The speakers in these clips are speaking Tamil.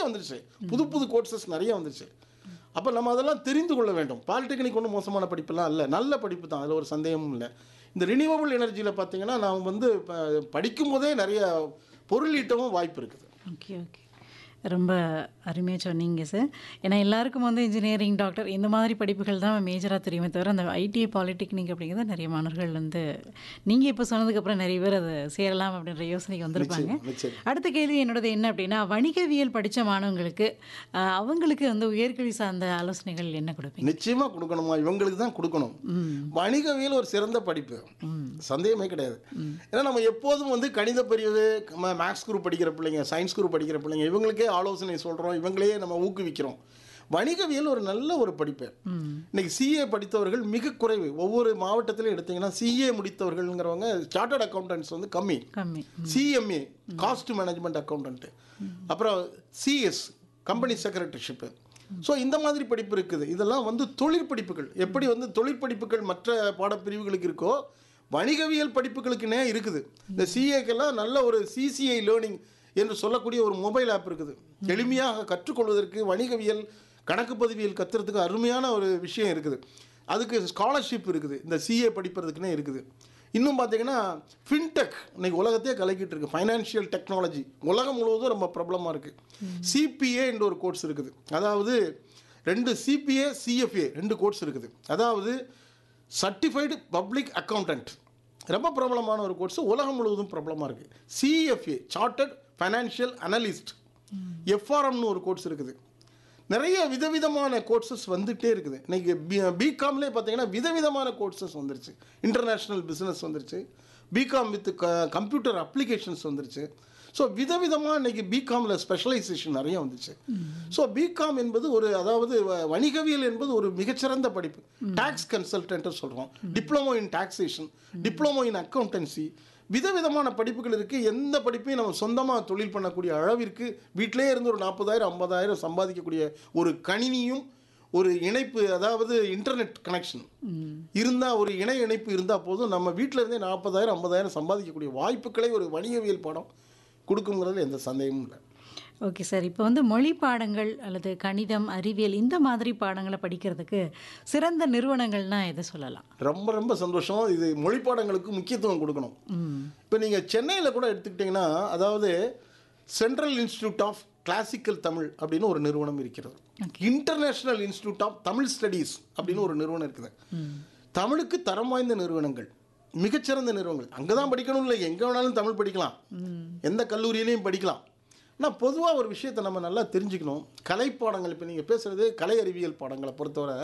வந்துருச்சு புது புது கோர்சஸ் நிறைய வந்துருச்சு அப்போ நம்ம அதெல்லாம் தெரிந்து கொள்ள வேண்டும் பாலிடெக்னிக் ஒன்றும் மோசமான படிப்பெல்லாம் இல்லை நல்ல படிப்பு தான் அதில் ஒரு சந்தேகமும் இல்லை இந்த ரினியூவபிள் எனர்ஜியில் பார்த்தீங்கன்னா நாம் வந்து ப- படிக்கும் போதே நிறைய பொருள் ஈட்டவும் வாய்ப்பு இருக்குது ஓகே ஓகே ரொம்ப அருமையாக சொன்னீங்க சார் ஏன்னா எல்லாருக்கும் வந்து இன்ஜினியரிங் டாக்டர் இந்த மாதிரி படிப்புகள் தான் மேஜராக தெரியுமே தவிர அந்த ஐடிஐ பாலிடெக்னிக் அப்படிங்கிறத நிறைய மாணவர்கள் வந்து நீங்கள் இப்போ சொன்னதுக்கப்புறம் நிறைய பேர் அதை சேரலாம் அப்படின்ற யோசனைக்கு வந்திருப்பாங்க நிச்சயம், நிச்சயம். அடுத்த கேள்வி என்னோடது என்ன அப்படின்னா வணிகவியல் படித்த மாணவங்களுக்கு ஆஹ், அவங்களுக்கு வந்து உயர்கல்வி சார்ந்த ஆலோசனைகள் என்ன கொடுப்பீங்க நிச்சயமாக கொடுக்கணுமா இவங்களுக்கு தான் கொடுக்கணும் வணிகவியல் ஒரு சிறந்த படிப்பு சந்தேகமே கிடையாது ஏன்னா நம்ம எப்போதும் வந்து கணித பிரிவு மேக்ஸ் குரூப் படிக்கிற பிள்ளைங்க சயின்ஸ் குரூப் படிக்கிற பிள்ளைங்க இவங்களுக்கே ஆலோசனை சொல்கிறோம் இவங்களையே நம்ம ஊக்குவிக்கிறோம் வணிகவியல் ஒரு நல்ல ஒரு படிப்பு இன்னைக்கு சிஏ படித்தவர்கள் மிக குறைவு ஒவ்வொரு மாவட்டத்திலும் எடுத்தீங்கன்னா சிஏ முடித்தவர்கள்ங்கிறவங்க சார்ட்டர்ட் அக்கௌண்டன்ட்ஸ் வந்து கம்மி கம்மி சிஎம்ஏ காஸ்ட் மேனேஜ்மெண்ட் அக்கௌண்டன்ட் அப்புறம் சிஎஸ் கம்பெனி செக்ரட்டரிஷிப்பு ஸோ இந்த மாதிரி படிப்பு இருக்குது இதெல்லாம் வந்து தொழிற்படிப்புகள் எப்படி வந்து தொழிற்படிப்புகள் மற்ற பாடப்பிரிவுகளுக்கு இருக்கோ வணிகவியல் படிப்புகளுக்குன்னே இருக்குது இந்த சிஏக்கெல்லாம் நல்ல ஒரு சிசிஐ லேர்னிங் என்று சொல்லக்கூடிய ஒரு மொபைல் ஆப் இருக்குது எளிமையாக கற்றுக்கொள்வதற்கு வணிகவியல் கணக்கு பதிவியல் கத்துறதுக்கு அருமையான ஒரு விஷயம் இருக்குது அதுக்கு ஸ்காலர்ஷிப் இருக்குது இந்த சிஏ படிப்பதற்குன்னே இருக்குது இன்னும் பார்த்தீங்கன்னா ஃபின்டெக் இன்னைக்கு உலகத்தையே கலக்கிட்டு இருக்கு ஃபைனான்ஷியல் டெக்னாலஜி உலகம் முழுவதும் ரொம்ப பிரபலமாக இருக்குது சிபிஏ என்ற ஒரு கோர்ஸ் இருக்குது அதாவது ரெண்டு சிபிஏ சிஎஃப்ஏ ரெண்டு கோர்ஸ் இருக்குது அதாவது சர்டிஃபைடு பப்ளிக் அக்கௌண்டன்ட் ரொம்ப பிரபலமான ஒரு கோர்ஸ் உலகம் முழுவதும் பிரபலமாக இருக்குது சிஎஃப்ஏ சார்ட்டர்ட் ஃபைனான்ஷியல் அனலிஸ்ட் எஃப்ஆர்எம்னு ஒரு கோர்ஸ் இருக்குது நிறைய விதவிதமான கோர்சஸ் வந்துட்டே இருக்குது இன்னைக்கு பி பிகாம்லேயே பார்த்தீங்கன்னா விதவிதமான கோர்சஸ் வந்துருச்சு இன்டர்நேஷ்னல் பிஸ்னஸ் வந்துருச்சு பிகாம் வித் க கம்ப்யூட்டர் அப்ளிகேஷன்ஸ் வந்துருச்சு ஸோ விதவிதமாக இன்னைக்கு பிகாமில் ஸ்பெஷலைசேஷன் நிறைய வந்துச்சு ஸோ பிகாம் என்பது ஒரு அதாவது வ- வணிகவியல் என்பது ஒரு மிகச்சிறந்த படிப்பு டாக்ஸ் கன்சல்டன்ட் சொல்கிறோம் diploma in taxation diploma in accountancy விதவிதமான படிப்புகள் இருக்குது எந்த படிப்பையும் நம்ம சொந்தமாக தொழில் பண்ணக்கூடிய அளவிற்கு வீட்டிலே இருந்து ஒரு நாற்பதாயிரம் ஐம்பதாயிரம் சம்பாதிக்கக்கூடிய ஒரு கணினியும் ஒரு இணைப்பு அதாவது இன்டர்நெட் கனெக்ஷன் இருந்தால் ஒரு இணைய இணைப்பு இருந்தால் போதும் நம்ம வீட்டில் இருந்தே நாற்பதாயிரம் ஐம்பதாயிரம் சம்பாதிக்கக்கூடிய வாய்ப்புகளை ஒரு வணிகவியல் பாடம் கொடுக்குங்கிறதுல எந்த சந்தேகமும் இல்லை ஓகே சார் இப்போ வந்து மொழி பாடங்கள் அல்லது கணிதம் அறிவியல் இந்த மாதிரி பாடங்களை படிக்கிறதுக்கு சிறந்த நிறுவனங்கள்னா எதை சொல்லலாம் ரொம்ப ரொம்ப சந்தோஷம் இது மொழி பாடங்களுக்கு முக்கியத்துவம் கொடுக்கணும் இப்போ நீங்கள் சென்னையில் கூட எடுத்துக்கிட்டிங்கன்னா அதாவது central institute of classical Tamil அப்படின்னு ஒரு நிறுவனம் இருக்கிறது international institute of Tamil studies அப்படின்னு ஒரு நிறுவனம் இருக்குது தமிழுக்கு தரம் வாய்ந்த நிறுவனங்கள் மிகச்சிறந்த நிறுவனங்கள் அங்கே தான் படிக்கணும் இல்லை எங்கே வேணாலும் தமிழ் படிக்கலாம் எந்த கல்லூரியிலையும் படிக்கலாம் ஆனால் பொதுவாக ஒரு விஷயத்தை நம்ம நல்லா தெரிஞ்சுக்கணும் கலை பாடங்கள் இப்போ நீங்கள் பேசுகிறது கலை அறிவியல் பாடங்களை பொறுத்தவரை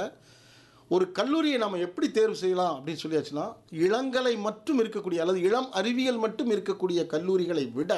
ஒரு கல்லூரியை நம்ம எப்படி தேர்வு செய்யலாம் அப்படின்னு சொல்லியாச்சுன்னா இளங்கலை மட்டும் இருக்கக்கூடிய அல்லது இளம் அறிவியல் மட்டும் இருக்கக்கூடிய கல்லூரிகளை விட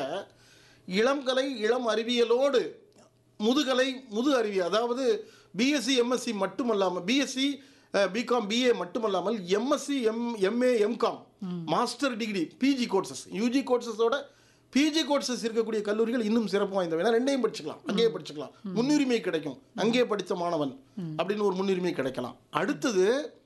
இளங்கலை இளம் அறிவியலோடு முதுகலை முது அறிவியல் அதாவது பிஎஸ்சி எம்எஸ்சி மட்டுமல்லாமல் பிஎஸ்சி பிகாம் பிஏ மட்டுமல்லாமல் MSc M MA MCom master degree PG courses UG கோர்சஸோட பிஜி கோர்சஸ் இருக்கக்கூடிய கல்லூரிகள் இன்னும் சிறப்பு வாய்ந்தவை ஏன்னா ரெண்டையும் படிச்சுக்கலாம் அங்கேயே படிச்சுக்கலாம் முன்னுரிமை கிடைக்கும் அங்கேயே படித்த மாணவன் அப்படின்னு ஒரு முன்னுரிமை கிடைக்கலாம் அடுத்தது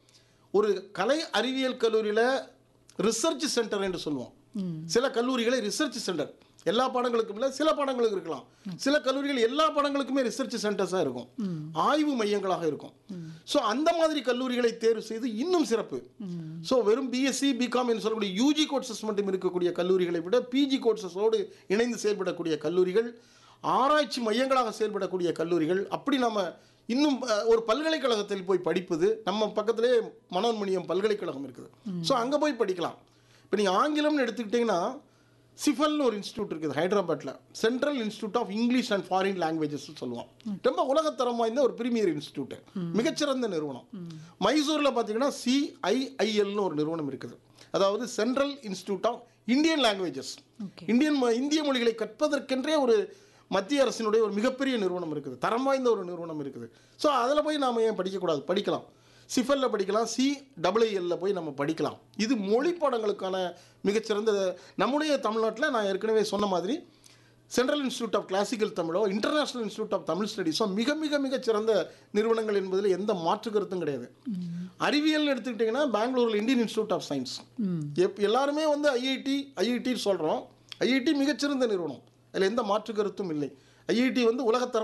ஒரு கலை அறிவியல் கல்லூரியில் ரிசர்ச் சென்டர் என்று சொல்லுவோம் சில கல்லூரிகளை ரிசர்ச் சென்டர் எல்லா பாடங்களுக்கும் இல்லை சில பாடங்களுக்கு இருக்கலாம் சில கல்லூரிகள் எல்லா பாடங்களுக்குமே ரிசர்ச் சென்டர்ஸாக இருக்கும் ஆய்வு மையங்களாக இருக்கும் ஸோ அந்த மாதிரி கல்லூரிகளை தேர்வு செய்து இன்னும் சிறப்பு ஸோ வெறும் பிஎஸ்சி பிகாம் என்று சொல்லக்கூடிய யூஜி கோர்சஸ் மட்டும் இருக்கக்கூடிய கல்லூரிகளை விட பிஜி கோர்சஸோடு இணைந்து செயல்படக்கூடிய கல்லூரிகள் ஆராய்ச்சி மையங்களாக செயல்படக்கூடிய கல்லூரிகள் அப்படி நம்ம இன்னும் அஹ், ஒரு பல்கலைக்கழகத்தில் போய் படிப்பது நம்ம பக்கத்திலே மனோன்மணியம் பல்கலைக்கழகம் இருக்குது ஸோ அங்கே போய் படிக்கலாம் இப்போ நீங்கள் ஆங்கிலம்னு எடுத்துக்கிட்டிங்கன்னா சிஃபல்னு ஒரு இன்ஸ்டியூட் இருக்குது ஹைதராபாத்தில் central institute of English and foreign languages சொல்லுவோம் ரொம்ப உலகத்தரம் வாய்ந்த ஒரு பிரீமியர் இன்ஸ்டியூட் மிகச்சிறந்த நிறுவனம் மைசூரில் பார்த்தீங்கன்னா சிஐஐஎல்னு ஒரு நிறுவனம் இருக்குது அதாவது central institute of Indian languages Indian மொ- இந்திய மொழிகளை கற்பதற்கென்றே ஒரு மத்திய அரசினுடைய ஒரு மிகப்பெரிய நிறுவனம் இருக்குது தரம் வாய்ந்த ஒரு நிறுவனம் இருக்குது ஸோ அதில் போய் நாம் ஏன் படிக்கக்கூடாது படிக்கலாம் சிஃபல்ல படிக்கலாம் சி டபிள்யூஎல்ல போய் நம்ம படிக்கலாம் இது மொழி பாடங்களுக்கான மிகச்சிறந்த நம்முடைய தமிழ்நாட்டில் நான் ஏற்கனவே சொன்ன மாதிரி சென்ட்ரல் இன்ஸ்டியூட் ஆஃப் கிளாசிக்கல் தமிழோ இன்டர்நேஷனல் இன்ஸ்டியூட் ஆஃப் தமிழ் ஸ்டடீஸோ மிக மிக மிக சிறந்த நிறுவனங்கள் என்பதில் எந்த மாற்று கருத்தும் கிடையாது அறிவியல்னு எடுத்துக்கிட்டிங்கன்னா பெங்களூரில் இந்தியன் இன்ஸ்டியூட் ஆஃப் சயின்ஸ் எப் எல்லாருமே வந்து ஐஐடி ஐஐடி சொல்கிறோம் ஐஐடி மிகச்சிறந்த நிறுவனம் அதில் எந்த மாற்று கருத்தும் இல்லை ஐஐடி வந்து உலகத்தரம்